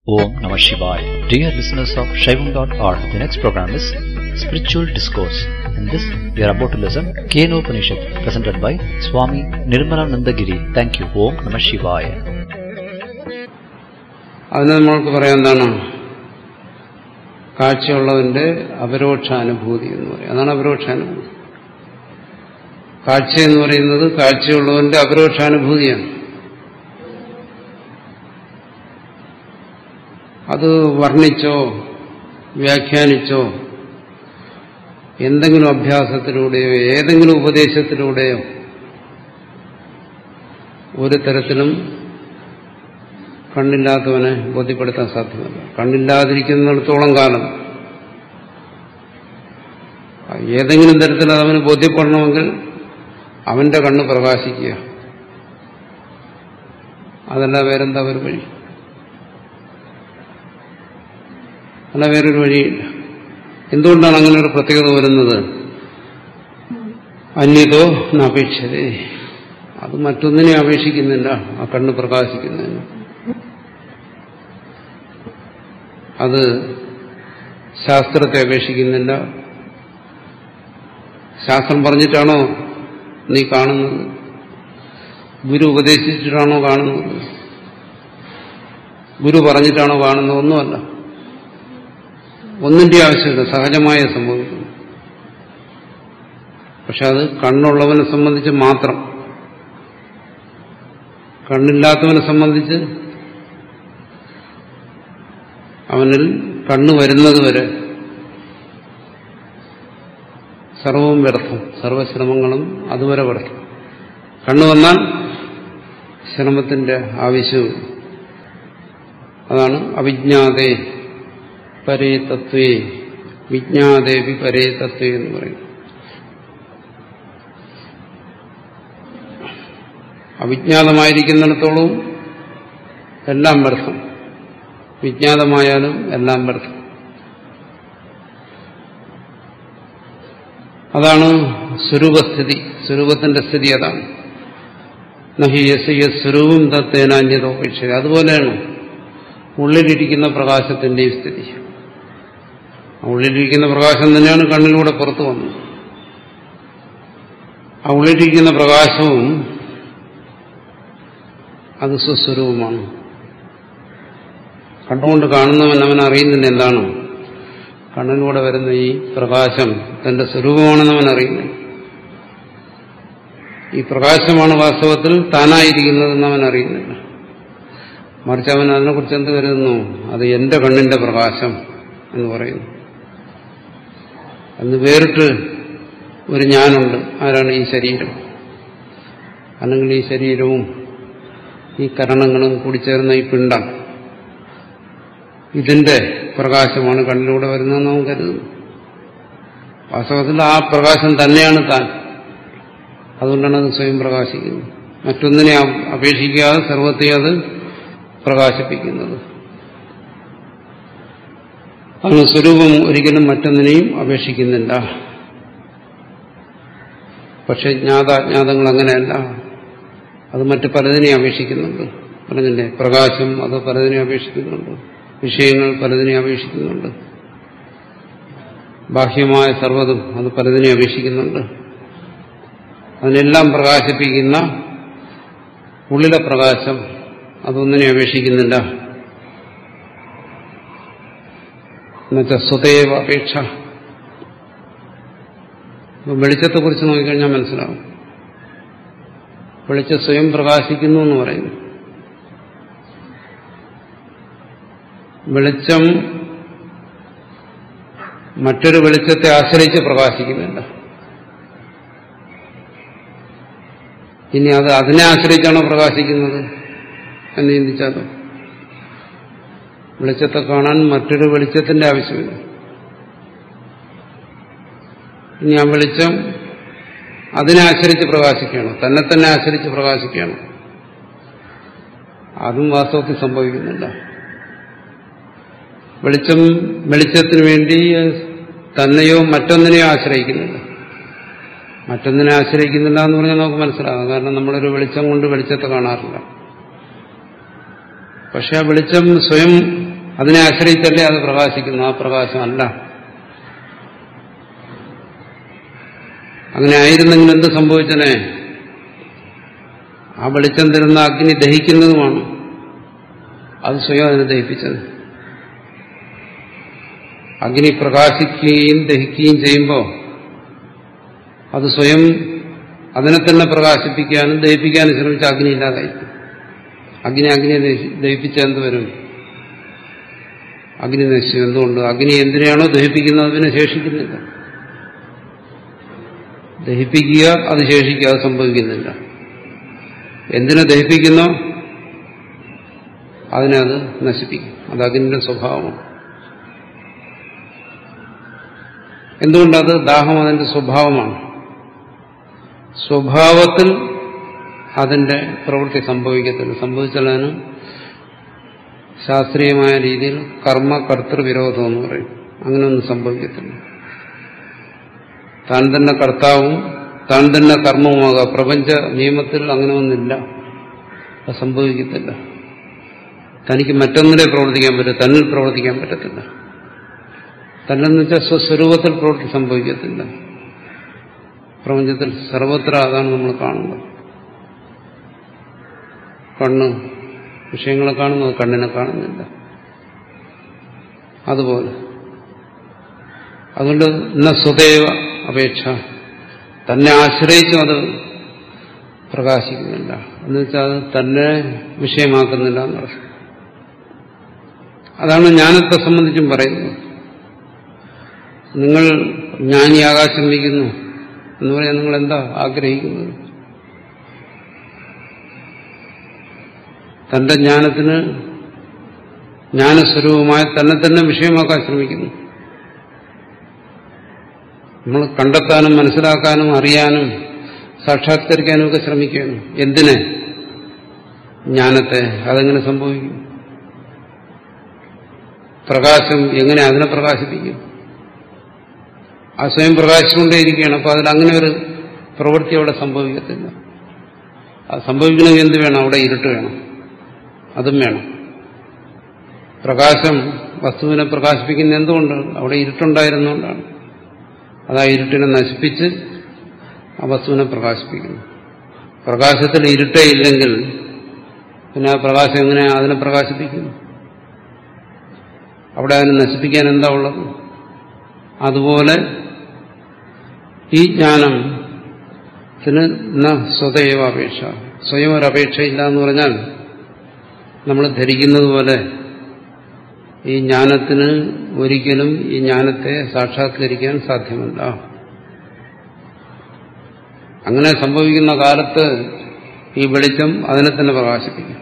Om Namah Shivaya. Dear listeners of Shaivam.org, the next program is Spiritual Discourse. In this, we are about to listen Keno Upanishad, presented by Swami Nirmalananda Giri. Thank you. Om Namah Shivaya. അതിന് നമ്മൾക്ക് പറയാം എന്താണ് കാഴ്ചയുള്ളവന്റെ അപരോക്ഷാനുഭൂതി എന്ന് പറയും അതാണ് അപരോക്ഷാനുഭൂതി കാഴ്ച എന്ന് പറയുന്നത് കാഴ്ചയുള്ളവന്റെ അപരോക്ഷാനുഭൂതിയാണ് അത് വർണ്ണിച്ചോ വ്യാഖ്യാനിച്ചോ എന്തെങ്കിലും അഭ്യാസത്തിലൂടെയോ ഏതെങ്കിലും ഉപദേശത്തിലൂടെയോ ഒരു തരത്തിലും കണ്ണില്ലാത്തവനെ ബോധ്യപ്പെടുത്താൻ സാധ്യമല്ല കണ്ണില്ലാതിരിക്കുന്നിടത്തോളം കാലം ഏതെങ്കിലും തരത്തിൽ അതവന് ബോധ്യപ്പെടണമെങ്കിൽ അവന്റെ കണ്ണ് പ്രകാശിക്കുക അതല്ല വേറെന്താ ഒരു വഴി അല്ല വേറൊരു വഴിയില്ല എന്തുകൊണ്ടാണ് അങ്ങനെ ഒരു പ്രത്യേകത വരുന്നത് അന്യതോ നപേക്ഷതേ അത് മറ്റൊന്നിനെ അപേക്ഷിക്കുന്നില്ല ആ കണ്ണ് പ്രകാശിക്കുന്നതിന് അത് ശാസ്ത്രത്തെ അപേക്ഷിക്കുന്നില്ല ശാസ്ത്രം പറഞ്ഞിട്ടാണോ നീ കാണുന്നത് ഗുരു ഉപദേശിച്ചിട്ടാണോ കാണുന്നത് ഗുരു പറഞ്ഞിട്ടാണോ കാണുന്നത് ഒന്നുമല്ല ഒന്നിന്റെ ആവശ്യമില്ല സഹജമായി സംഭവിക്കുന്നു പക്ഷെ അത് കണ്ണുള്ളവനെ സംബന്ധിച്ച് മാത്രം കണ്ണില്ലാത്തവനെ സംബന്ധിച്ച് അവനിൽ കണ്ണു വരുന്നത് വരെ സർവവും വ്യർത്ഥം സർവശ്രമങ്ങളും അതുവരെ വ്യർത്ഥം കണ്ണു വന്നാൽ ശ്രമത്തിന്റെ ആവശ്യവും അതാണ് അവിജ്ഞാതേ പരേ തത്വേ വിജ്ഞാദേവി പരേ തത്വേ എന്ന് പറയും അവിജ്ഞാതമായിരിക്കുന്നിടത്തോളം എല്ലാം വ്യർത്ഥം വിജ്ഞാതമായാലും എല്ലാം വ്യർത്ഥം അതാണ് സ്വരൂപസ്ഥിതി സ്വരൂപത്തിന്റെ സ്ഥിതി അതാണ് നഹി യസ് യസ് സ്വരൂപം തത്തേനാന്യതോപേക്ഷ അതുപോലെയാണ് ഉള്ളിലിരിക്കുന്ന പ്രകാശത്തിന്റെ സ്ഥിതി ഉള്ളിലിരിക്കുന്ന പ്രകാശം തന്നെയാണ് കണ്ണിലൂടെ പുറത്തു വന്നത് ആ ഉള്ളിലിരിക്കുന്ന പ്രകാശവും അത് സ്വസ്വരൂപമാണ് കണ്ടുകൊണ്ട് കാണുന്നവൻ അവൻ അറിയുന്നില്ല എന്താണ് കണ്ണിലൂടെ വരുന്ന ഈ പ്രകാശം തന്റെ സ്വരൂപമാണെന്ന് അവൻ അറിയുന്നു ഈ പ്രകാശമാണ് വാസ്തവത്തിൽ താനായിരിക്കുന്നതെന്ന് അവൻ അറിയുന്നില്ല മറിച്ച് അവൻ അതിനെക്കുറിച്ച് എന്ത് കരുതുന്നു അത് എന്റെ കണ്ണിന്റെ പ്രകാശം എന്ന് പറയുന്നു അന്ന് വേറിട്ട് ഒരു ഞാനുണ്ട് ആരാണ് ഈ ശരീരം അല്ലെങ്കിൽ ഈ ശരീരവും ഈ കരണങ്ങളും കൂടിച്ചേർന്ന ഈ പിണ്ടം ഇതിന്റെ പ്രകാശമാണ് കണ്ണിലൂടെ വരുന്നതെന്ന് നമുക്ക് കരുതുന്നു വാസ്തവത്തിൽ ആ പ്രകാശം തന്നെയാണ് താൻ അതുകൊണ്ടാണ് അത് സ്വയം പ്രകാശിക്കുന്നത് മറ്റൊന്നിനെ അപേക്ഷിക്കാതെ സർവത്തെ അത് പ്രകാശിപ്പിക്കുന്നത് അങ്ങനെ സ്വരൂപം ഒരിക്കലും മറ്റൊന്നിനെയും അപേക്ഷിക്കുന്നില്ല പക്ഷെ ജ്ഞാതാജ്ഞാതങ്ങൾ അങ്ങനെയല്ല അത് മറ്റു പലതിനെയും അപേക്ഷിക്കുന്നുണ്ട് പറഞ്ഞില്ലേ പ്രകാശം അത് പലതിനെ അപേക്ഷിക്കുന്നുണ്ട് വിഷയങ്ങൾ പലതിനെ അപേക്ഷിക്കുന്നുണ്ട് ബാഹ്യമായ സർവ്വതും അത് പലതിനെ അപേക്ഷിക്കുന്നുണ്ട് അതിനെല്ലാം പ്രകാശിപ്പിക്കുന്ന ഉള്ളിലെ പ്രകാശം അതൊന്നിനെ അപേക്ഷിക്കുന്നില്ല എന്നുവെച്ചാൽ സ്വതേവ അപേക്ഷ വെളിച്ചത്തെക്കുറിച്ച് നോക്കിക്കഴിഞ്ഞാൽ മനസ്സിലാവും വെളിച്ചം സ്വയം പ്രകാശിക്കുന്നു എന്ന് പറയുന്നു വെളിച്ചം മറ്റൊരു വെളിച്ചത്തെ ആശ്രയിച്ച് പ്രകാശിക്കുന്നില്ല ഇനി അത് അതിനെ ആശ്രയിച്ചാണോ പ്രകാശിക്കുന്നത് എന്ന് ചിന്തിച്ചാലോ വെളിച്ചത്തെ കാണാൻ മറ്റൊരു വെളിച്ചത്തിന്റെ ആവശ്യമില്ല ഇനി ആ വെളിച്ചം അതിനെ ആശ്രയിച്ച് പ്രകാശിക്കുകയാണ് തന്നെ തന്നെ ആശ്രയിച്ച് പ്രകാശിക്കുകയാണ് അതും വാസ്തവത്തിൽ സംഭവിക്കുന്നില്ല വെളിച്ചം വെളിച്ചത്തിന് വേണ്ടി തന്നെയോ മറ്റൊന്നിനെയോ ആശ്രയിക്കുന്നില്ല മറ്റൊന്നിനെ ആശ്രയിക്കുന്നില്ല എന്ന് പറഞ്ഞാൽ നമുക്ക് മനസ്സിലാകാം കാരണം നമ്മളൊരു വെളിച്ചം കൊണ്ട് വെളിച്ചത്തെ കാണാറില്ല പക്ഷെ ആ വെളിച്ചം സ്വയം അതിനെ ആശ്രയിച്ചല്ലേ അത് പ്രകാശിക്കുന്നു ആ പ്രകാശമല്ല അങ്ങനെ ആയിരുന്നെങ്കിൽ എന്ത് സംഭവിച്ചനെ ആ വെളിച്ചം തരുന്ന അഗ്നി ദഹിക്കുന്നതുമാണ് അത് സ്വയം അതിനെ ദഹിപ്പിച്ചത് അഗ്നി പ്രകാശിക്കുകയും ദഹിക്കുകയും ചെയ്യുമ്പോൾ അത് സ്വയം അതിനെ തന്നെ പ്രകാശിപ്പിക്കാനും ദഹിപ്പിക്കാനും ശ്രമിച്ച അഗ്നി ഇല്ലാതായി അഗ്നി അഗ്നിയെ ദഹിപ്പിച്ച എന്ത് വരും അഗ്നി നശിച്ചു എന്തുകൊണ്ട് അഗ്നി എന്തിനാണോ ദഹിപ്പിക്കുന്നത് അതിനെ ശേഷിക്കുന്നില്ല ദഹിപ്പിക്കുക അത് ശേഷിക്കുക അത് സംഭവിക്കുന്നില്ല എന്തിനെ ദഹിപ്പിക്കുന്നോ അതിനെ അത് നശിപ്പിക്കും അത് അഗ്നിന്റെ സ്വഭാവമാണ് എന്തുകൊണ്ടത് ദാഹം അതിന്റെ സ്വഭാവമാണ് സ്വഭാവത്തിൽ അതിന്റെ പ്രവൃത്തി സംഭവിക്കത്തില്ല സംഭവിച്ചാൽ അതിന് ശാസ്ത്രീയമായ രീതിയിൽ കർമ്മ കർത്തൃവിരോധം എന്ന് പറയും അങ്ങനെയൊന്നും സംഭവിക്കത്തില്ല താൻ തന്നെ കർത്താവും താൻ തന്നെ കർമ്മവുമാകാം പ്രപഞ്ച നിയമത്തിൽ അങ്ങനെ ഒന്നില്ല അത് സംഭവിക്കത്തില്ല തനിക്ക് മറ്റൊന്നിനെ പ്രവർത്തിക്കാൻ പറ്റും തന്നിൽ പ്രവർത്തിക്കാൻ പറ്റത്തില്ല തന്നെന്ന് വെച്ചാൽ സ്വസ്വരൂപത്തിൽ പ്രവൃത്തി സംഭവിക്കത്തില്ല പ്രപഞ്ചത്തിൽ സർവത്ര അതാണ് നമ്മൾ കാണുന്നത് കണ്ണ് വിഷയങ്ങളെ കാണുന്നത് കണ്ണിനെ കാണുന്നില്ല അതുപോലെ അതുകൊണ്ട് ഇന്ന സ്വദേവ അപേക്ഷ തന്നെ ആശ്രയിച്ചും അത് പ്രകാശിക്കുന്നില്ല എന്ന് വെച്ചാൽ അത് തന്നെ വിഷയമാക്കുന്നില്ല എന്നർത്ഥം അതാണ് ജ്ഞാനത്തെ സംബന്ധിച്ചും പറയുന്നത് നിങ്ങൾ ജ്ഞാനിയാകാൻ ശ്രമിക്കുന്നു എന്ന് പറയാൻ നിങ്ങൾ എന്താ ആഗ്രഹിക്കുന്നത് തന്റെ ജ്ഞാനത്തിന് ജ്ഞാനസ്വരൂപമായി തന്നെ തന്നെ വിഷയമാക്കാൻ ശ്രമിക്കുന്നു നമ്മൾ കണ്ടെത്താനും മനസ്സിലാക്കാനും അറിയാനും സാക്ഷാത്കരിക്കാനും ഒക്കെ ശ്രമിക്കുകയാണ് എന്തിനെ ജ്ഞാനത്തെ അതെങ്ങനെ സംഭവിക്കും പ്രകാശം എങ്ങനെ അതിനെ പ്രകാശിപ്പിക്കും ആ സ്വയം പ്രകാശിച്ചുകൊണ്ടേയിരിക്കുകയാണ് അപ്പോൾ അതിൽ അങ്ങനെ ഒരു പ്രവൃത്തി അവിടെ സംഭവിക്കത്തില്ല അത് സംഭവിക്കണമെങ്കിൽ എന്ത് വേണം അവിടെ ഇരുട്ട് വേണം അതും വേണം പ്രകാശം വസ്തുവിനെ പ്രകാശിപ്പിക്കുന്ന എന്തുകൊണ്ട് അവിടെ ഇരുട്ടുണ്ടായിരുന്നുകൊണ്ടാണ് അത് ആ ഇരുട്ടിനെ നശിപ്പിച്ച് ആ വസ്തുവിനെ പ്രകാശിപ്പിക്കുന്നു പ്രകാശത്തിൽ ഇരുട്ടേ ഇല്ലെങ്കിൽ പിന്നെ ആ പ്രകാശം എങ്ങനെ അതിനെ പ്രകാശിപ്പിക്കുന്നു അവിടെ അതിനെ നശിപ്പിക്കാൻ എന്താ ഉള്ളത് അതുപോലെ ഈ ജ്ഞാനം സ്വതയവ അപേക്ഷ സ്വയം ഒരു അപേക്ഷയില്ല എന്ന് പറഞ്ഞാൽ നമ്മൾ ധരിക്കുന്നത് പോലെ ഈ ജ്ഞാനത്തിന് ഒരിക്കലും ഈ ജ്ഞാനത്തെ സാക്ഷാത്കരിക്കാൻ സാധ്യമല്ല അങ്ങനെ സംഭവിക്കുന്ന കാലത്ത് ഈ വെളിച്ചം അതിനെ തന്നെ പ്രകാശിപ്പിക്കും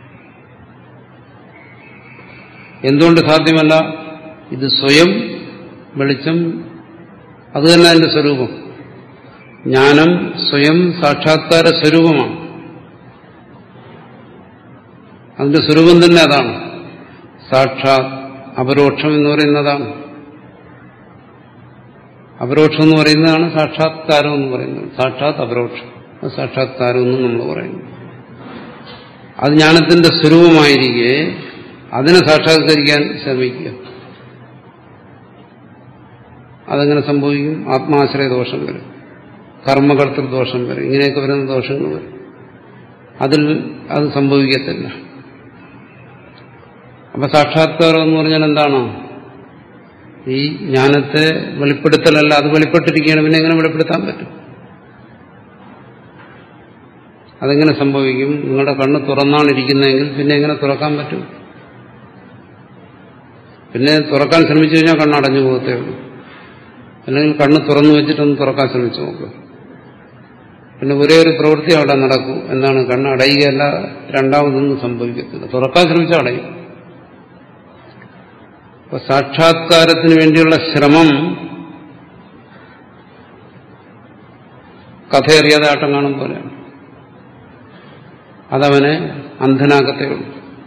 എന്തുകൊണ്ട് സാധ്യമല്ല ഇത് സ്വയം വെളിച്ചം അത് തന്നെ അതിന്റെ സ്വരൂപം ജ്ഞാനം സ്വയം സാക്ഷാത്കാര സ്വരൂപമാണ് അതിന്റെ സ്വരൂപം തന്നെ അതാണ് സാക്ഷാത് അപരോക്ഷം എന്ന് പറയുന്നതാണ് അപരോക്ഷം എന്ന് പറയുന്നതാണ് സാക്ഷാത്കാരം എന്ന് പറയുന്നത് സാക്ഷാത് അപരോക്ഷം അത് സാക്ഷാത്കാരം എന്നും നമ്മൾ പറയുന്നു അത് ജ്ഞാനത്തിന്റെ സ്വരൂപമായിരിക്കെ അതിനെ സാക്ഷാത്കരിക്കാൻ ശ്രമിക്കുക അതെങ്ങനെ സംഭവിക്കും ആത്മാശ്രയ ദോഷം വരും കർമ്മകർത്തൃ ദോഷം വരും ഇങ്ങനെയൊക്കെ വരുന്ന ദോഷങ്ങൾ വരും അതിൽ അത് സംഭവിക്കത്തില്ല അപ്പൊ സാക്ഷാത്കാരം എന്ന് പറഞ്ഞാൽ എന്താണ് ഈ ജ്ഞാനത്തെ വെളിപ്പെടുത്തലല്ല അത് വെളിപ്പെട്ടിരിക്കുകയാണ് പിന്നെ എങ്ങനെ വെളിപ്പെടുത്താൻ പറ്റും അതെങ്ങനെ സംഭവിക്കും നിങ്ങളുടെ കണ്ണ് തുറന്നാണ് ഇരിക്കുന്നതെങ്കിൽ പിന്നെ എങ്ങനെ തുറക്കാൻ പറ്റും പിന്നെ തുറക്കാൻ ശ്രമിച്ചു കഴിഞ്ഞാൽ കണ്ണടഞ്ഞു പോകത്തേ ഉള്ളൂ അല്ലെങ്കിൽ കണ്ണ് തുറന്നു വെച്ചിട്ടൊന്ന് തുറക്കാൻ ശ്രമിച്ചു നോക്കുക പിന്നെ ഒരേ ഒരു പ്രവൃത്തി അവിടെ നടക്കും എന്താണ് കണ്ണ് അടയുകയല്ല രണ്ടാമതൊന്നും സംഭവിക്കത്തില്ല തുറക്കാൻ ശ്രമിച്ചാൽ അടയും അപ്പൊ സാക്ഷാത്കാരത്തിന് വേണ്ടിയുള്ള ശ്രമം കഥയറിയാതെ ആട്ടം കാണും പോലെയാണ് അതവനെ അന്ധനാക്കത്തേ ഉള്ളൂ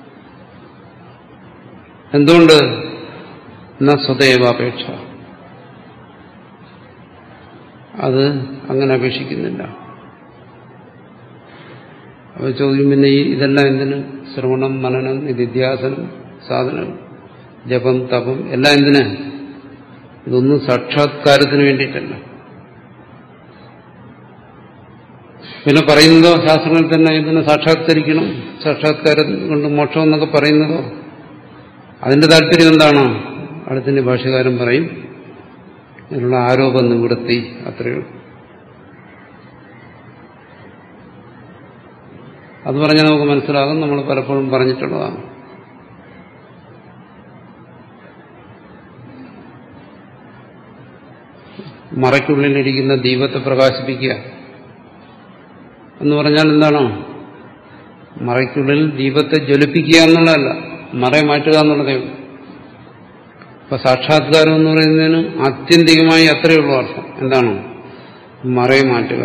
എന്തുകൊണ്ട് എന്നാ സ്വതേവാപേക്ഷ അത് അങ്ങനെ അപേക്ഷിക്കുന്നില്ല അവ ചോദിക്കും പിന്നെ ഈ ഇതെല്ലാം എന്തിന് ശ്രവണം മനനം നിധിധ്യാസനം സാധനം ജപം തപം എല്ലാം എന്തിനാ ഇതൊന്നും സാക്ഷാത്കാരത്തിന് വേണ്ടിയിട്ടല്ല പിന്നെ പറയുന്നതോ ശാസ്ത്രങ്ങളിൽ തന്നെ ഇതിനെ സാക്ഷാത്കരിക്കണം സാക്ഷാത്കാരം കൊണ്ട് മോക്ഷം എന്നൊക്കെ പറയുന്നതോ അതിന്റെ താല്പര്യം എന്താണോ അടുത്തിന്റെ ഭാഷകാരൻ പറയും അതിനുള്ള ആരോപ നിവൃത്തി അത്രയോ അത് പറഞ്ഞാൽ നമുക്ക് മനസ്സിലാകും നമ്മൾ പലപ്പോഴും പറഞ്ഞിട്ടുള്ളതാണ് മറയ്ക്കുള്ളിലിരിക്കുന്ന ദീപത്തെ പ്രകാശിപ്പിക്കുക എന്ന് പറഞ്ഞാൽ എന്താണോ മറയ്ക്കുള്ളിൽ ദീപത്തെ ജ്വലിപ്പിക്കുക എന്നുള്ളതല്ല മറയെ മാറ്റുക എന്നുള്ളതേ ഉള്ളൂ അപ്പൊ സാക്ഷാത്കാരം എന്ന് പറയുന്നതിന് ആത്യന്തികമായി അത്രയേ ഉള്ളൂ അർത്ഥം എന്താണോ മറയെ മാറ്റുക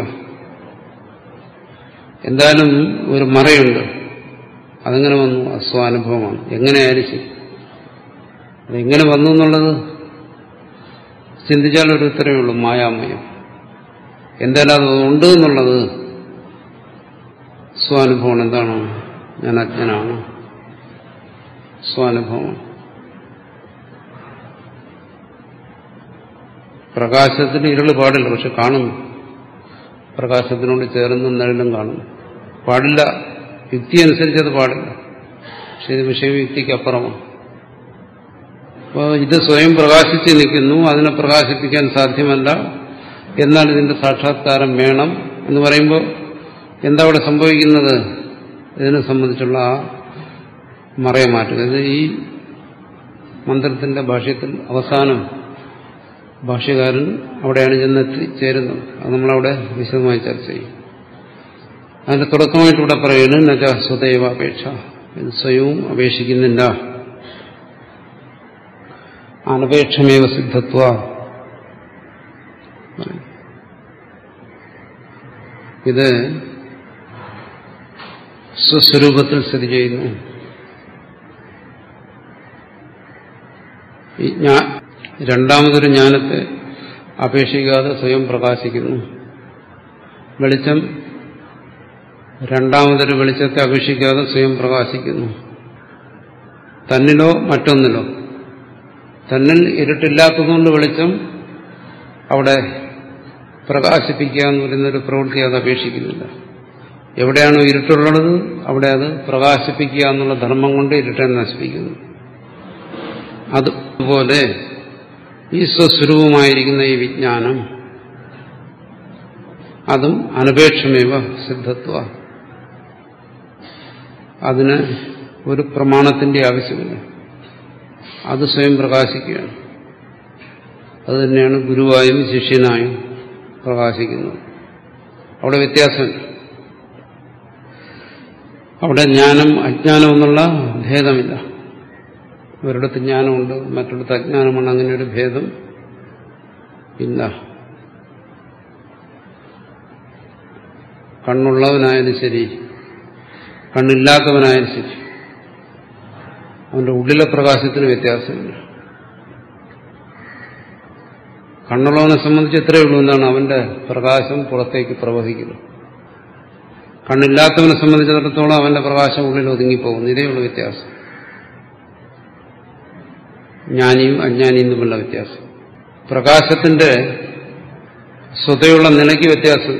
എന്തായാലും ഒരു മറയുണ്ട് അതെങ്ങനെ വന്നു അസ്വാനുഭവമാണ് എങ്ങനെയായാലും ശരി അതെങ്ങനെ വന്നു എന്നുള്ളത് ചിന്തിച്ചാൽ ഒരു ഉത്തരവേ ഉള്ളൂ മായാമയം എന്തായാലും അത് ഉണ്ട് എന്നുള്ളത് സ്വാനുഭവം എന്താണ് ഞാൻ അജ്ഞനാണ് സ്വാനുഭവം പ്രകാശത്തിന് ഇരുള് പാടില്ല പക്ഷെ കാണുന്നു പ്രകാശത്തിനോട് ചേർന്ന് നിഴലും കാണുന്നു പാടില്ല യുക്തി അനുസരിച്ച് അത് പാടില്ല പക്ഷെ ഇത് വിഷയയുക്തിക്ക് അപ്പുറമാണ് അപ്പോൾ ഇത് സ്വയം പ്രകാശിച്ച് നിൽക്കുന്നു അതിനെ പ്രകാശിപ്പിക്കാൻ സാധ്യമല്ല എന്നാൽ ഇതിന്റെ സാക്ഷാത്കാരം വേണം എന്ന് പറയുമ്പോൾ എന്താ അവിടെ സംഭവിക്കുന്നത് ഇതിനെ സംബന്ധിച്ചുള്ള ആ മറയെ മാറ്റുക ഇത് ഈ മന്ത്രത്തിന്റെ ഭാഷ്യത്തിൽ അവസാനം ഭാഷ്യകാരൻ അവിടെയാണ് ചെന്ന് എത്തിച്ചേരുന്നത് അത് നമ്മളവിടെ വിശദമായി ചർച്ച ചെയ്യും അതിന്റെ തുടക്കമായിട്ട് ഇവിടെ പറയുന്നത് നജ സ്വദൈവ അപേക്ഷ ഇത് സ്വയവും അപേക്ഷിക്കുന്നില്ല അനപേക്ഷമേവ സിദ്ധത്വ ഇത് സ്വസ്വരൂപത്തിൽ സ്ഥിതി ചെയ്യുന്നു ഈ ഞാ രണ്ടാമതൊരു ജ്ഞാനത്തെ അപേക്ഷിക്കാതെ സ്വയം പ്രകാശിക്കുന്നു വെളിച്ചം രണ്ടാമതൊരു വെളിച്ചത്തെ അപേക്ഷിക്കാതെ സ്വയം പ്രകാശിക്കുന്നു തന്നിലോ മറ്റൊന്നിലോ തന്നിൽ ഇരുട്ടില്ലാത്തതുകൊണ്ട് വെളിച്ചം അവിടെ പ്രകാശിപ്പിക്കുക എന്ന് പറയുന്നൊരു പ്രവൃത്തി അത് അപേക്ഷിക്കുന്നില്ല എവിടെയാണോ ഇരുട്ടുള്ളത് അവിടെ അത് പ്രകാശിപ്പിക്കുക എന്നുള്ള ധർമ്മം കൊണ്ട് ഇരുട്ടെ നശിപ്പിക്കുന്നു അതുപോലെ ഈ സ്വസ്വരൂപമായിരിക്കുന്ന ഈ വിജ്ഞാനം അതും അനപേക്ഷമേവ സിദ്ധത്വ അതിന് ഒരു പ്രമാണത്തിന്റെ ആവശ്യമില്ല അത് സ്വയം പ്രകാശിക്കുകയാണ് അത് തന്നെയാണ് ഗുരുവായും ശിഷ്യനായും പ്രകാശിക്കുന്നത് അവിടെ വ്യത്യാസമില്ല അവിടെ ജ്ഞാനം അജ്ഞാനം എന്നുള്ള ഭേദമില്ല ഒരിടത്ത് ജ്ഞാനമുണ്ട് മറ്റൊരിടത്ത് അജ്ഞാനമാണ് അങ്ങനെ ഒരു ഭേദം ഇല്ല കണ്ണുള്ളവനായാലും ശരി കണ്ണില്ലാത്തവനായാലും ശരി അവന്റെ ഉള്ളിലെ പ്രകാശത്തിന് വ്യത്യാസമില്ല കണ്ണുള്ളവനെ സംബന്ധിച്ച് എത്രയേ ഉള്ളൂ എന്താണ് അവന്റെ പ്രകാശം പുറത്തേക്ക് പ്രവഹിക്കുന്നു കണ്ണില്ലാത്തവനെ സംബന്ധിച്ചിടത്തോളം അവന്റെ പ്രകാശം ഉള്ളിൽ ഒതുങ്ങിപ്പോകുന്നു ഇതേ ഉള്ളൂ വ്യത്യാസം ജ്ഞാനിയും അജ്ഞാനിയും തമ്മിലുള്ള വ്യത്യാസം പ്രകാശത്തിന്റെ സ്വതയുള്ള നിലയ്ക്ക് വ്യത്യാസം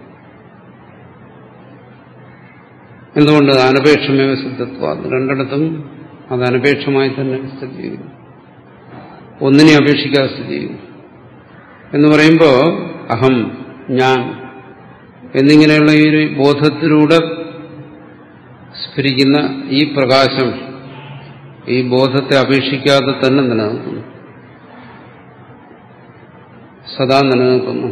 എന്തുകൊണ്ട് അനപേക്ഷമേവ സിദ്ധത്വ രണ്ടിടത്തും അത് അനപേക്ഷമായി തന്നെ സ്ഥിതി ചെയ്യുന്നു ഒന്നിനെ അപേക്ഷിക്കാതെ സ്ഥിതി ചെയ്യുന്നു എന്ന് പറയുമ്പോൾ അഹം ഞാൻ എന്നിങ്ങനെയുള്ള ഈ ഒരു ബോധത്തിലൂടെ സ്ഫരിക്കുന്ന ഈ പ്രകാശം ഈ ബോധത്തെ അപേക്ഷിക്കാതെ തന്നെ നിലനിൽക്കുന്നു സദാ നിലനിൽക്കുന്നു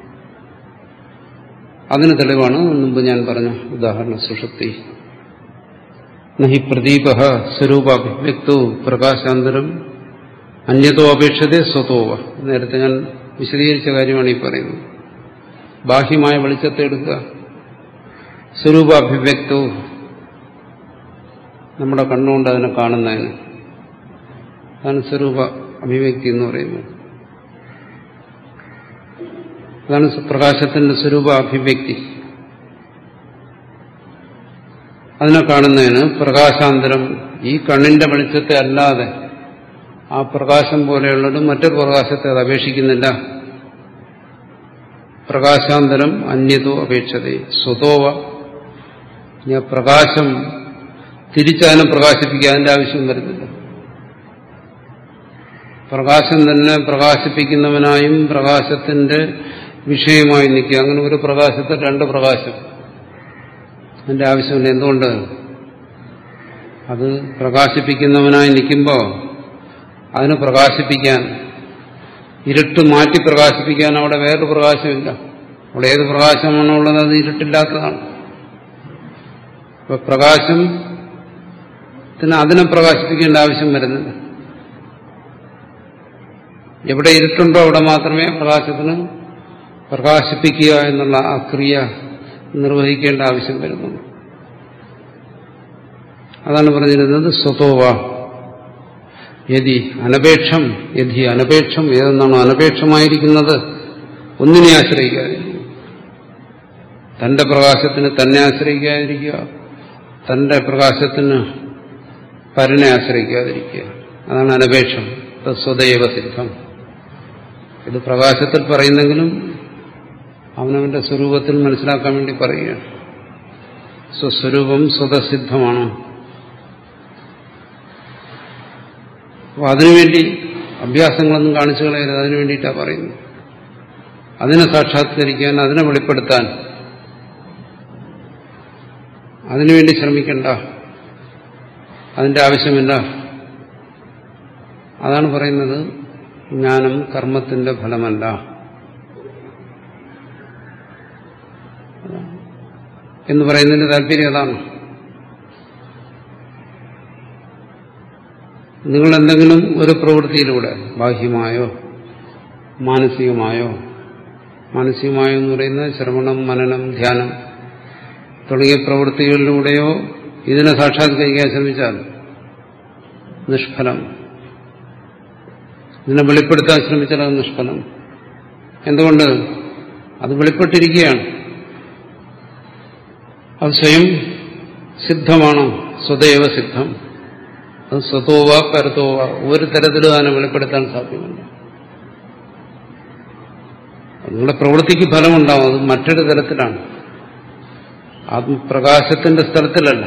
അതിന് തെളിവാണ് മുമ്പ് ഞാൻ പറഞ്ഞ ഉദാഹരണം സുഷുപ്തി നഹി പ്രദീപ സ്വരൂപാഭിവ്യക്തോ പ്രകാശാന്തരം അന്യതോ അപേക്ഷതേ സ്വതോവ നേരത്തെ ഞാൻ വിശദീകരിച്ച കാര്യമാണ് ഈ പറയുന്നത് ബാഹ്യമായ വെളിച്ചത്തെ എടുക്കുക സ്വരൂപാഭിവ്യക്തോ നമ്മുടെ കണ്ണുകൊണ്ട് അതിനെ കാണുന്നതിന് അതാണ് സ്വരൂപ അഭിവ്യക്തി എന്ന് പറയുന്നത് അതാണ് പ്രകാശത്തിന്റെ സ്വരൂപ അഭിവ്യക്തി അതിനെ കാണുന്നതിന് പ്രകാശാന്തരം ഈ കണ്ണിന്റെ വെളിച്ചത്തെ അല്ലാതെ ആ പ്രകാശം പോലെയുള്ളത് മറ്റൊരു പ്രകാശത്തെ അത് അപേക്ഷിക്കുന്നില്ല പ്രകാശാന്തരം അന്യതോ അപേക്ഷത സ്വതോവ ഇനി ആ പ്രകാശം തിരിച്ചതിനെ പ്രകാശിപ്പിക്കുക അതിന്റെ ആവശ്യം വരുന്നില്ല പ്രകാശം തന്നെ പ്രകാശിപ്പിക്കുന്നവനായും പ്രകാശത്തിന്റെ വിഷയമായി നിൽക്കുക അങ്ങനെ ഒരു പ്രകാശത്തിൽ രണ്ട് പ്രകാശം അതിന്റെ ആവശ്യമില്ല എന്തുകൊണ്ട് അത് പ്രകാശിപ്പിക്കുന്നവനായി നിൽക്കുമ്പോൾ അതിനെ പ്രകാശിപ്പിക്കാൻ ഇരുട്ട് മാറ്റി പ്രകാശിപ്പിക്കാൻ അവിടെ വേറൊരു പ്രകാശമില്ല അവിടെ ഏത് പ്രകാശമാണോ ഉള്ളത് അത് ഇരുട്ടില്ലാത്തതാണ് അപ്പൊ പ്രകാശത്തിന് അതിനെ പ്രകാശിപ്പിക്കേണ്ട ആവശ്യം വരുന്നില്ല എവിടെ ഇരുട്ടുണ്ടോ അവിടെ മാത്രമേ പ്രകാശത്തിന് പ്രകാശിപ്പിക്കുക എന്നുള്ള ആ ക്രിയ നിർവഹിക്കേണ്ട ആവശ്യം വരുന്നുള്ളൂ അതാണ് പറഞ്ഞിരുന്നത് സ്വതോവ യതി അനപേക്ഷം യതി അനപേക്ഷം ഏതെന്നാണോ അനപേക്ഷമായിരിക്കുന്നത് ഒന്നിനെ ആശ്രയിക്കാതിരിക്കുക തന്റെ പ്രകാശത്തിന് തന്നെ ആശ്രയിക്കാതിരിക്കുക തന്റെ പ്രകാശത്തിന് പരനെ ആശ്രയിക്കാതിരിക്കുക അതാണ് അനപേക്ഷം സ്വദൈവ സിദ്ധം ഇത് പ്രകാശത്തിൽ പറയുന്നെങ്കിലും അവനവന്റെ സ്വരൂപത്തിൽ മനസ്സിലാക്കാൻ വേണ്ടി പറയുകയാണ് സ്വസ്വരൂപം സ്വതസിദ്ധമാണ് അപ്പോൾ അതിനുവേണ്ടി അഭ്യാസങ്ങളൊന്നും കാണിച്ചു കളയരുത് അതിനു വേണ്ടിയിട്ടാണ് പറയുന്നത് അതിനെ സാക്ഷാത്കരിക്കാൻ അതിനെ വെളിപ്പെടുത്താൻ അതിനുവേണ്ടി ശ്രമിക്കണ്ട അതിന്റെ ആവശ്യമില്ല അതാണ് പറയുന്നത് ജ്ഞാനം കർമ്മത്തിന്റെ ഫലമല്ല എന്ന് പറയുന്നതിന്റെ താല്പര്യം അതാണ് നിങ്ങൾ എന്തെങ്കിലും ഒരു പ്രവൃത്തിയിലൂടെ ബാഹ്യമായോ മാനസികമായോ മാനസികമായോ എന്ന് പറയുന്നത് ശ്രവണം മനനം ധ്യാനം തുടങ്ങിയ പ്രവൃത്തികളിലൂടെയോ ഇതിനെ സാക്ഷാത്കരിക്കാൻ ശ്രമിച്ചാൽ നിഷ്ഫലം ഇതിനെ വെളിപ്പെടുത്താൻ ശ്രമിച്ചാൽ അത് നിഷ്ഫലം എന്തുകൊണ്ട് അത് വെളിപ്പെട്ടിരിക്കുകയാണ് അത് സ്വയം സിദ്ധമാണ് സ്വതേവ സിദ്ധം അത് സ്വതോവ പരത്തോവ ഒരു തരത്തിലും അതിനെ വെളിപ്പെടുത്താൻ സാധ്യമല്ല നിങ്ങളുടെ പ്രവൃത്തിക്ക് ഫലമുണ്ടാവും അത് മറ്റൊരു തരത്തിലാണ് ആത്മപ്രകാശത്തിന്റെ സ്ഥലത്തിലല്ല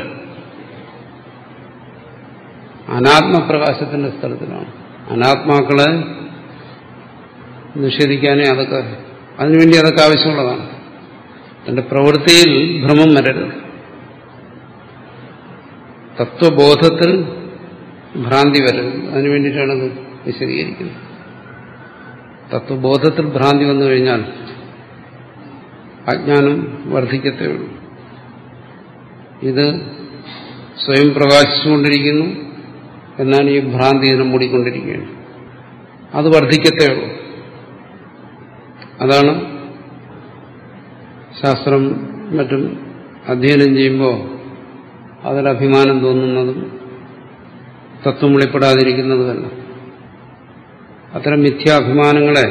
അനാത്മപ്രകാശത്തിന്റെ സ്ഥലത്തിലാണ് അനാത്മാക്കളെ നിഷേധിക്കാനേ അതൊക്കെ അതിനുവേണ്ടി അതൊക്കെ ആവശ്യമുള്ളതാണ് തന്റെ പ്രവൃത്തിയിൽ ഭ്രമം വരരുത് തത്വബോധത്തിൽ ഭ്രാന്തി വരരുത് അതിനു വേണ്ടിയിട്ടാണത് വിശദീകരിക്കുന്നത് തത്വബോധത്തിൽ ഭ്രാന്തി വന്നു കഴിഞ്ഞാൽ അജ്ഞാനം വർദ്ധിക്കത്തേ ഉള്ളൂ ഇത് സ്വയം പ്രകാശിച്ചുകൊണ്ടിരിക്കുന്നു എന്നാൽ ഈ ഭ്രാന്തി ഇതിനെ മൂടിക്കൊണ്ടിരിക്കുകയാണ് അത് വർദ്ധിക്കത്തേ ഉള്ളൂ അതാണ് ശാസ്ത്രം മറ്റും അധ്യയനം ചെയ്യുമ്പോൾ അതിൽ അഭിമാനം തോന്നുന്നതും തത്വം വെളിപ്പെടാതിരിക്കുന്നതുമല്ല അത്തരം മിഥ്യാഭിമാനങ്ങളെ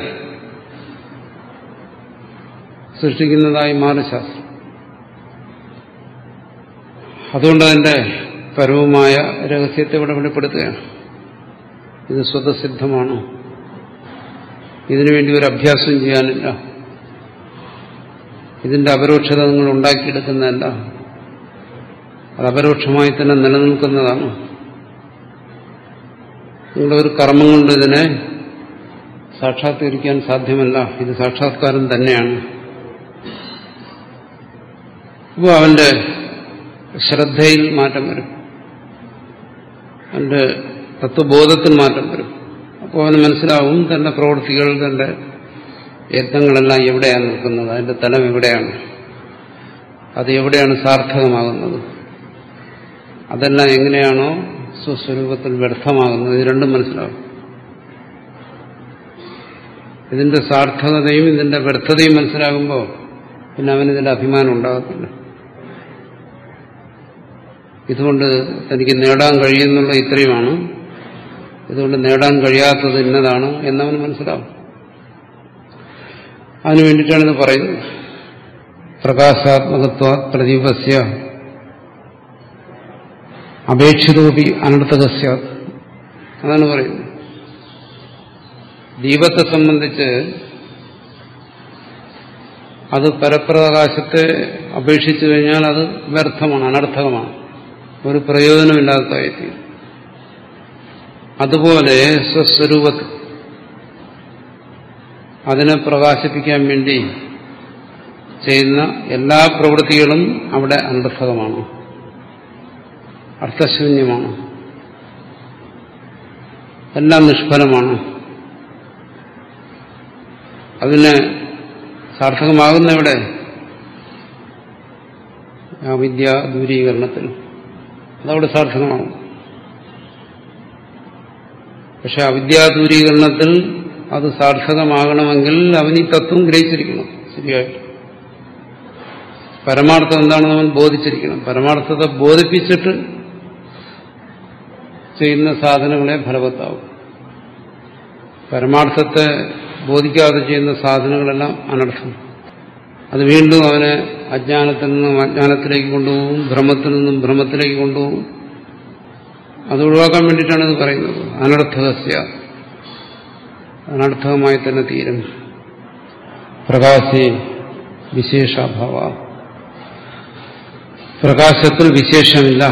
സൃഷ്ടിക്കുന്നതായി മാറി ശാസ്ത്രം അതുകൊണ്ട് അതിന്റെ പരവുമായ രഹസ്യത്തെ ഇവിടെ വെളിപ്പെടുത്തുകയാണ് ഇത് സ്വതസിദ്ധമാണ് ഇതിനുവേണ്ടി ഒരു അഭ്യാസം ചെയ്യാനില്ല ഇതിന്റെ അപരോക്ഷത നിങ്ങൾ ഉണ്ടാക്കിയെടുക്കുന്നതല്ല അത് അപരോക്ഷമായി തന്നെ നിലനിൽക്കുന്നതാണ് നിങ്ങളുടെ ഒരു കർമ്മം കൊണ്ട് ഇതിനെ സാക്ഷാത്കരിക്കാൻ സാധ്യമല്ല ഇത് സാക്ഷാത്കാരം തന്നെയാണ് അപ്പോൾ അവന്റെ ശ്രദ്ധയിൽ മാറ്റം വരും അവന്റെ തത്വബോധത്തിൽ മാറ്റം വരും അപ്പോൾ അവന് മനസ്സിലാവും തന്റെ പ്രവൃത്തികൾ തന്റെ യത്നങ്ങളെല്ലാം എവിടെയാണ് നിൽക്കുന്നത് അതിന്റെ തലം എവിടെയാണ് അത് എവിടെയാണ് സാർത്ഥകമാകുന്നത് അതെല്ലാം എങ്ങനെയാണോ സ്വസ്വരൂപത്തിൽ വ്യർത്ഥമാകുന്നത് ഇത് രണ്ടും മനസ്സിലാവും ഇതിന്റെ സാർത്ഥകതയും ഇതിന്റെ വ്യർത്ഥതയും മനസ്സിലാകുമ്പോൾ പിന്നെ അവനിതിന്റെ അഭിമാനം ഉണ്ടാകത്തില്ല ഇതുകൊണ്ട് തനിക്ക് നേടാൻ കഴിയുന്നുള്ള ഇത്രയുമാണ് ഇതുകൊണ്ട് നേടാൻ കഴിയാത്തത് ഇന്നതാണ് എന്നവന് മനസ്സിലാവും അതിനു വേണ്ടിയിട്ടാണ് ഇത് പറയുന്നത് പ്രകാശാത്മകത്വ പ്രദീപസ്യ അപേക്ഷിതോപി അനർത്ഥകസ്യ അതാണ് പറയുന്നത് ദീപത്തെ സംബന്ധിച്ച് അത് പരപ്രകാശത്തെ അപേക്ഷിച്ചു കഴിഞ്ഞാൽ അത് വ്യർത്ഥമാണ് അനർത്ഥകമാണ് ഒരു പ്രയോജനമില്ലാത്തതായി അതുപോലെ സ്വസ്വരൂപത്തിൽ അതിനെ പ്രകാശിപ്പിക്കാൻ വേണ്ടി ചെയ്യുന്ന എല്ലാ പ്രവൃത്തികളും അവിടെ അനർത്ഥകമാണ് അർത്ഥശൂന്യമാണ് എല്ലാം നിഷ്ഫലമാണ് അതിന് സാർത്ഥകമാകുന്ന എവിടെ അവിദ്യ ദൂരീകരണത്തിൽ അതവിടെ സാർത്ഥകമാകും പക്ഷെ അവിദ്യാദൂരീകരണത്തിൽ അത് സാർത്ഥകമാകണമെങ്കിൽ അവൻ ഈ തത്വം ഗ്രഹിച്ചിരിക്കണം ശരിയായിട്ട് പരമാർത്ഥം എന്താണെന്ന് അവൻ ബോധിച്ചിരിക്കണം പരമാർത്ഥത്തെ ബോധിപ്പിച്ചിട്ട് ചെയ്യുന്ന സാധനങ്ങളെ ഫലവത്താവും പരമാർത്ഥത്തെ ബോധിക്കാതെ ചെയ്യുന്ന സാധനങ്ങളെല്ലാം അനർത്ഥം അത് വീണ്ടും അവനെ അജ്ഞാനത്തിൽ നിന്നും അജ്ഞാനത്തിലേക്ക് കൊണ്ടുപോകും ഭ്രമത്തിൽ നിന്നും ഭ്രമത്തിലേക്ക് കൊണ്ടുപോകും അത് ഒഴിവാക്കാൻ വേണ്ടിയിട്ടാണ് ഇത് പറയുന്നത് അനർത്ഥകസ്യ അനർത്ഥകമായി തന്നെ തീരും പ്രകാശേ വിശേഷാഭാവ പ്രകാശത്തിൽ വിശേഷമില്ല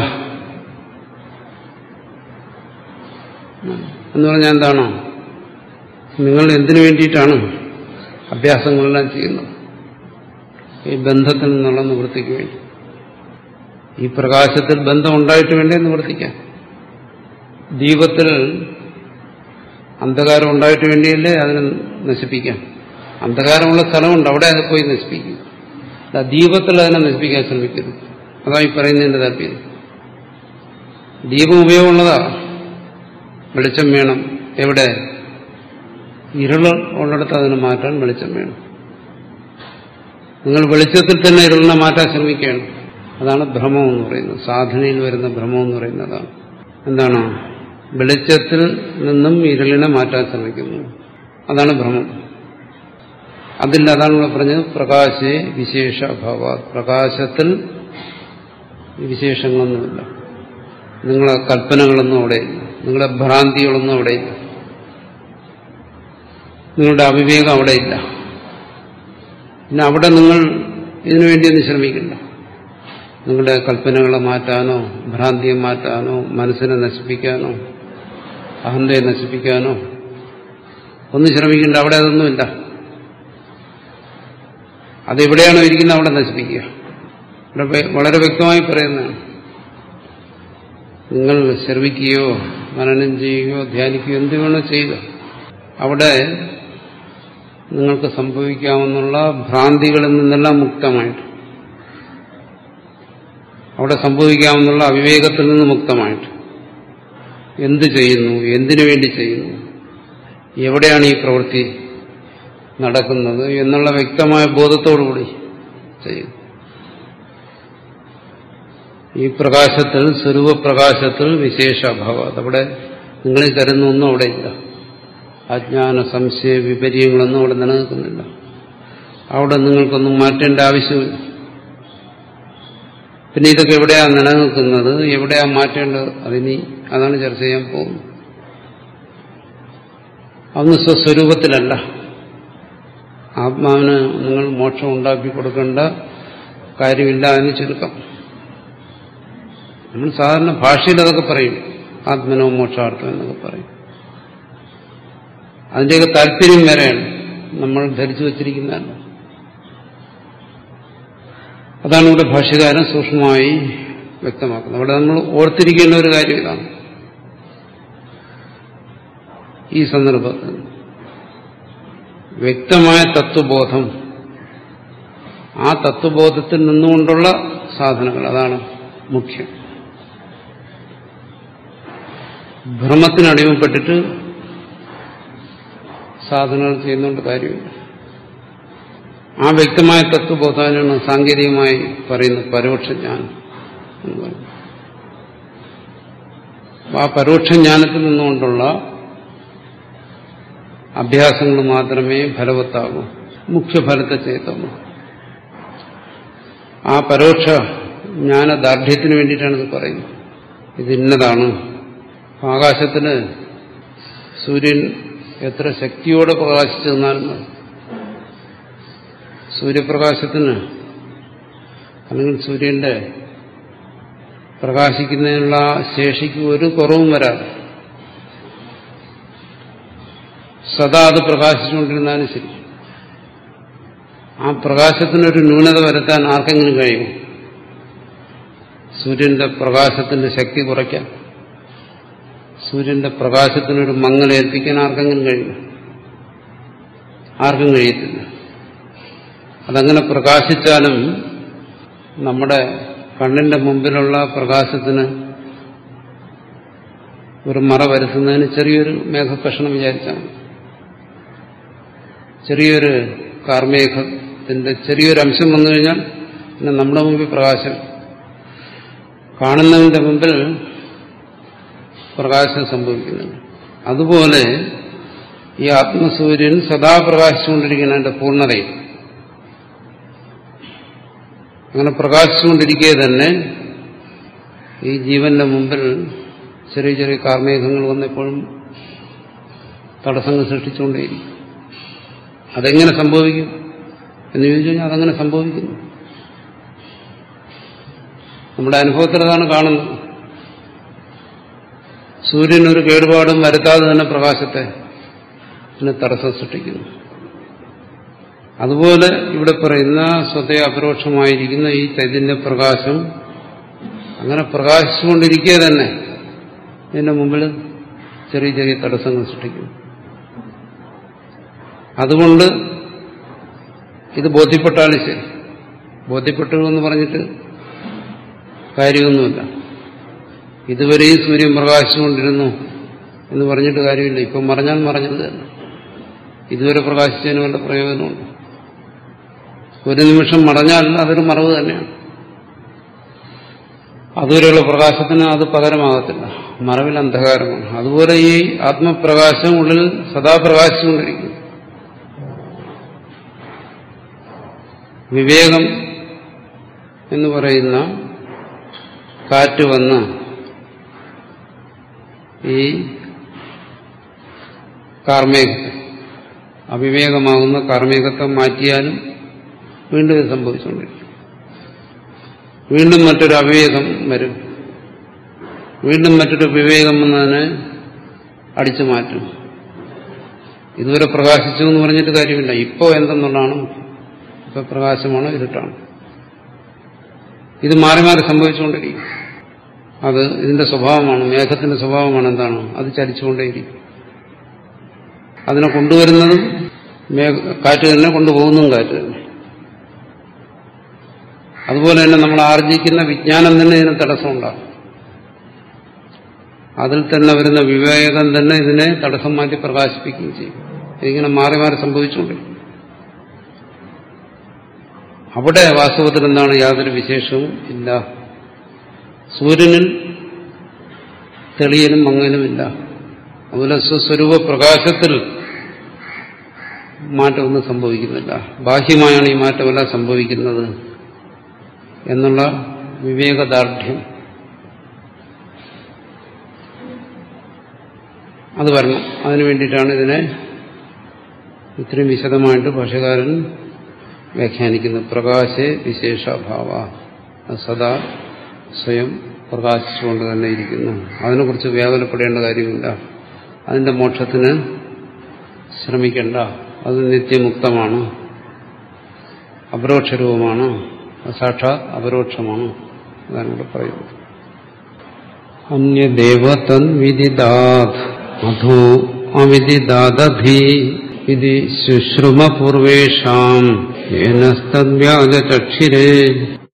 എന്ന് പറഞ്ഞാൽ എന്താണോ നിങ്ങൾ എന്തിനു വേണ്ടിയിട്ടാണ് അഭ്യാസങ്ങളെല്ലാം ചെയ്യുന്നത് ഈ ബന്ധത്തിൽ നിന്നുള്ള നിവൃത്തിക്ക് വേണ്ടി ഈ പ്രകാശത്തിൽ ബന്ധം ഉണ്ടായിട്ട് വേണ്ടേ നിവർത്തിക്കാൻ ദീപത്തിൽ അന്ധകാരം ഉണ്ടായിട്ട് വേണ്ടിയല്ലേ അതിനെ നശിപ്പിക്കാം അന്ധകാരമുള്ള സ്ഥലമുണ്ട് അവിടെ അത് പോയി നശിപ്പിക്കും അല്ല ദീപത്തിൽ അതിനെ നശിപ്പിക്കാൻ ശ്രമിക്കരുത് അതാണ് ഈ പറയുന്നതിന്റെ താല്പര്യം ദീപം ഉപയോഗമുള്ളതാ വെളിച്ചം വേണം എവിടെ ഇരുൾ ഉള്ളിടത്ത് അതിനെ മാറ്റാൻ വെളിച്ചം വേണം നിങ്ങൾ വെളിച്ചത്തിൽ തന്നെ ഇരുളിനെ മാറ്റാൻ ശ്രമിക്കുകയാണ് അതാണ് ഭ്രമം എന്ന് പറയുന്നത് സാധനയിൽ വരുന്ന ഭ്രമം എന്ന് പറയുന്നതാണ് എന്താണ് വെളിച്ചത്തിൽ നിന്നും ഇരുളിനെ മാറ്റാൻ ശ്രമിക്കുന്നു അതാണ് ഭ്രമം അതില്ല അതാണ് ഇവിടെ പറഞ്ഞത് പ്രകാശേ വിശേഷ അഭാവ പ്രകാശത്തിൽ വിശേഷങ്ങളൊന്നുമില്ല നിങ്ങളെ കൽപ്പനകളൊന്നും അവിടെയില്ല നിങ്ങളുടെ ഭ്രാന്തികളൊന്നും അവിടെയില്ല നിങ്ങളുടെ അവിവേകം അവിടെയില്ല പിന്നെ അവിടെ നിങ്ങൾ ഇതിനു വേണ്ടിയൊന്നും ശ്രമിക്കണ്ട നിങ്ങളുടെ കൽപ്പനകളെ മാറ്റാനോ ഭ്രാന്തിയെ മാറ്റാനോ മനസ്സിനെ നശിപ്പിക്കാനോ അഹന്തയെ നശിപ്പിക്കാനോ ഒന്നും ശ്രമിക്കേണ്ട അവിടെ അതൊന്നുമില്ല അതെവിടെയാണോ ഇരിക്കുന്നത് അവിടെ നശിപ്പിക്കുക ഇവിടെ വളരെ വ്യക്തമായി പറയുന്നതാണ് നിങ്ങൾ ശ്രവിക്കുകയോ മനനം ചെയ്യുകയോ ധ്യാനിക്കുകയോ എന്ത് വേണോ ചെയ്യുക അവിടെ നിങ്ങൾക്ക് സംഭവിക്കാവുന്ന ഭ്രാന്തികളിൽ നിന്നെല്ലാം മുക്തമായിട്ട് അവിടെ സംഭവിക്കാവുന്ന അവിവേകത്തിൽ നിന്ന് മുക്തമായിട്ട് എന്ത് ചെയ്യുന്നു എന്തിനു വേണ്ടി ചെയ്യുന്നു എവിടെയാണ് ഈ പ്രവൃത്തി നടക്കുന്നത് എന്നുള്ള വ്യക്തമായ ബോധത്തോടുകൂടി ചെയ്യുന്നു ഈ പ്രകാശത്തിൽ സ്വരൂപപ്രകാശത്തിൽ വിശേഷ അഭാവം അതവിടെ നിങ്ങൾ കരുതുന്ന ഒന്നും അവിടെ ഇല്ല അജ്ഞാന സംശയ വിപര്യങ്ങളൊന്നും അവിടെ നിലനിൽക്കുന്നില്ല അവിടെ നിങ്ങൾക്കൊന്നും മാറ്റേണ്ട ആവശ്യമില്ല പിന്നെ ഇതൊക്കെ എവിടെയാണ് നിലനിൽക്കുന്നത് എവിടെയാണ് മാറ്റേണ്ടത് അതിനി അതാണ് ചർച്ച ചെയ്യാൻ പോകുന്നത് അന്ന് സ്വസ്വരൂപത്തിലല്ല ആത്മാവിന് നിങ്ങൾ മോക്ഷം ഉണ്ടാക്കി കൊടുക്കേണ്ട കാര്യമില്ല എന്ന് ചുരുക്കം നമ്മൾ സാധാരണ ഭാഷയിൽ അതൊക്കെ പറയും ആത്മനോ മോക്ഷാർത്ഥം എന്നൊക്കെ പറയും അതിൻ്റെയൊക്കെ താല്പര്യം വേറെയാണ് നമ്മൾ ധരിച്ചു വച്ചിരിക്കുന്നതല്ല അതാണ് ഇവിടെ ഭാഷ്യകാരൻ സൂക്ഷ്മമായി വ്യക്തമാക്കുന്നത് അവിടെ നമ്മൾ ഓർത്തിരിക്കേണ്ട ഒരു കാര്യം ഇതാണ് ഈ സന്ദർഭത്തിൽ വ്യക്തമായ തത്വബോധം ആ തത്വബോധത്തിൽ നിന്നുകൊണ്ടുള്ള സാധനങ്ങൾ അതാണ് മുഖ്യം ഭ്രമത്തിന് അടിമപ്പെട്ടിട്ട് സാധനങ്ങൾ ചെയ്യുന്നുണ്ട് കാര്യമില്ല ആ വ്യക്തമായ തത്വബോധാനാണ് സാങ്കേതികമായി പറയുന്നത് പരോക്ഷ ജ്ഞാനം എന്ന് പറയുന്നത് ആ പരോക്ഷ ജ്ഞാനത്തിൽ നിന്നുകൊണ്ടുള്ള അഭ്യാസങ്ങൾ മാത്രമേ ഫലവത്താകൂ മുഖ്യഫലത്തെ ചെയ്തുള്ളൂ ആ പരോക്ഷ ജ്ഞാനദാർഢ്യത്തിന് വേണ്ടിയിട്ടാണ് ഇത് പറയുന്നത് ഇത് ഇന്നതാണ് ആകാശത്തിന് സൂര്യൻ എത്ര ശക്തിയോടെ പ്രകാശിച്ചു നിന്നാലും മതി സൂര്യപ്രകാശത്തിന് അല്ലെങ്കിൽ സൂര്യന്റെ പ്രകാശിക്കുന്നതിനുള്ള ശേഷിക്ക് ഒരു കുറവും വരാതെ സദാ അത് പ്രകാശിച്ചുകൊണ്ടിരുന്നാലും ശരി ആ പ്രകാശത്തിനൊരു ന്യൂനത വരുത്താൻ ആർക്കെങ്കിലും കഴിയും സൂര്യന്റെ പ്രകാശത്തിന്റെ ശക്തി കുറയ്ക്കാൻ സൂര്യന്റെ പ്രകാശത്തിനൊരു മങ്ങലേൽപ്പിക്കാൻ ആർക്കെങ്കിലും കഴിയും ആർക്കും കഴിയത്തില്ല അതങ്ങനെ പ്രകാശിച്ചാലും നമ്മുടെ കണ്ണിന്റെ മുമ്പിലുള്ള പ്രകാശത്തിന് ഒരു മറ വരുത്തുന്നതിന് ചെറിയൊരു മേഘക്കഷണം വിചാരിച്ചാൽ മതി ചെറിയൊരു കാർമേഘത്തിന്റെ ചെറിയൊരു അംശം വന്നു കഴിഞ്ഞാൽ പിന്നെ നമ്മുടെ മുമ്പിൽ പ്രകാശം കാണുന്നതിന്റെ മുമ്പിൽ പ്രകാശം സംഭവിക്കുന്നുണ്ട് അതുപോലെ ഈ ആത്മസൂര്യൻ സദാ പ്രകാശിച്ചുകൊണ്ടിരിക്കുന്ന അതിന്റെ പൂർണ്ണതയിൽ അങ്ങനെ പ്രകാശിച്ചുകൊണ്ടിരിക്കെ തന്നെ ഈ ജീവന്റെ മുമ്പിൽ ചെറിയ ചെറിയ കാർമേഘങ്ങൾ വന്നെപ്പോഴും തടസ്സങ്ങൾ സൃഷ്ടിച്ചുകൊണ്ടേയിരിക്കും അതെങ്ങനെ സംഭവിക്കും എന്ന് ചോദിച്ചു കഴിഞ്ഞാൽ അതങ്ങനെ സംഭവിക്കുന്നു നമ്മുടെ അനുഭവത്തിൽ അതാണ് കാണുന്നത് സൂര്യൻ ഒരു കേടുപാടും വരുത്താതെ തന്നെ പ്രകാശത്തെ ഇതിന് തടസ്സം സൃഷ്ടിക്കുന്നു അതുപോലെ ഇവിടെ പറയുന്ന സ്വതേ അപരോക്ഷമായിരിക്കുന്ന ഈ ചൈതന്യ പ്രകാശം അങ്ങനെ പ്രകാശിച്ചുകൊണ്ടിരിക്കെ തന്നെ ഇതിന്റെ മുമ്പിൽ ചെറിയ ചെറിയ തടസ്സങ്ങൾ സൃഷ്ടിക്കുന്നു അതുകൊണ്ട് ഇത് ബോധ്യപ്പെട്ടാലും ശരി ബോധ്യപ്പെട്ടു എന്ന് പറഞ്ഞിട്ട് കാര്യമൊന്നുമില്ല ഇതുവരെയും സൂര്യൻ പ്രകാശിച്ചുകൊണ്ടിരുന്നു എന്ന് പറഞ്ഞിട്ട് കാര്യമില്ല ഇപ്പം മറഞ്ഞാൽ മറഞ്ഞത് തന്നെ ഇതുവരെ പ്രകാശിച്ചതിന് വല്ല പ്രയോജനമുണ്ട് ഒരു നിമിഷം മറഞ്ഞാൽ അതൊരു മറവ് തന്നെയാണ് അതുവരെയുള്ള പ്രകാശത്തിന് അത് പകരമാകത്തില്ല മറവിൽ അന്ധകാരമാണ് അതുപോലെ ഈ ആത്മപ്രകാശം ഉള്ളിൽ സദാ പ്രകാശിച്ചുകൊണ്ടിരിക്കും വിവേകം എന്ന് പറയുന്ന കാറ്റ് വന്ന് ഈ കാർമേഘത്തെ അവിവേകമാകുന്ന കാർമേഘത്തെ മാറ്റിയാലും വീണ്ടും ഇത് സംഭവിച്ചുകൊണ്ടിരിക്കും വീണ്ടും മറ്റൊരു അവിവേകം വരും വീണ്ടും മറ്റൊരു വിവേകം വന്നതിനെ അടിച്ചു മാറ്റും ഇതുവരെ പ്രകാശിച്ചു എന്ന് പറഞ്ഞിട്ട് കാര്യമില്ല ഇപ്പോൾ എന്തെന്നുള്ളതാണ് ഇപ്പൊ പ്രകാശമാണോ ഇരുട്ടാണ് ഇത് മാറി മാറി സംഭവിച്ചുകൊണ്ടിരിക്കും അത് ഇതിന്റെ സ്വഭാവമാണ് മേഘത്തിന്റെ സ്വഭാവമാണ് എന്താണ് അത് ചലിച്ചുകൊണ്ടേയിരിക്കും അതിനെ കൊണ്ടുവരുന്നതും മേഘ കാറ്റ് തന്നെ കൊണ്ടുപോകുന്നതും കാറ്റ് തന്നെ അതുപോലെ തന്നെ നമ്മൾ ആർജിക്കുന്ന വിജ്ഞാനം തന്നെ ഇതിന് തടസ്സമുണ്ടാകും അതിൽ തന്നെ വരുന്ന വിവേകം തന്നെ ഇതിനെ തടസ്സം മാറ്റി പ്രകാശിപ്പിക്കുകയും ചെയ്യും ഇതിങ്ങനെ മാറി മാറി സംഭവിച്ചുകൊണ്ടിരിക്കും അവിടെ വാസ്തവത്തിൽ എന്താണ് യാതൊരു വിശേഷവും ഇല്ല സൂര്യനിൽ തെളിയലും മങ്ങലുമില്ല അതുപോലെ സ്വസ്വരൂപ പ്രകാശത്തിൽ മാറ്റമൊന്നും സംഭവിക്കുന്നില്ല ബാഹ്യമായാണ് ഈ മാറ്റമെല്ലാം സംഭവിക്കുന്നത് എന്നുള്ള വിവേകദാർഢ്യം അത് വരണം അതിനു വേണ്ടിയിട്ടാണ് ഇതിനെ ഇത്രയും വിശദമായിട്ട് ഭാഷകാരൻ വ്യാഖ്യാനിക്കുന്നത് പ്രകാശേ വിശേഷഭാവ അത് സദാ സ്വയം പ്രകാശിച്ചുകൊണ്ട് തന്നെ ഇരിക്കുന്നു അതിനെക്കുറിച്ച് വ്യാകുലപ്പെടേണ്ട കാര്യമില്ല അതിന്റെ മോക്ഷത്തിന് ശ്രമിക്കേണ്ട അത് നിത്യമുക്തമാണ് അപരോക്ഷരൂപമാണ് സാക്ഷാത് അപരോക്ഷമാണ് അതാണ് ഇവിടെ പറയുന്നത് അന്യദേവ തദ്വിദിദാത് അധോ അവിദിദാദധി ഇത് ശുശ്രുമപൂർവേഷാം ഏനസ്തദ്വ്യാജചക്ഷിരേ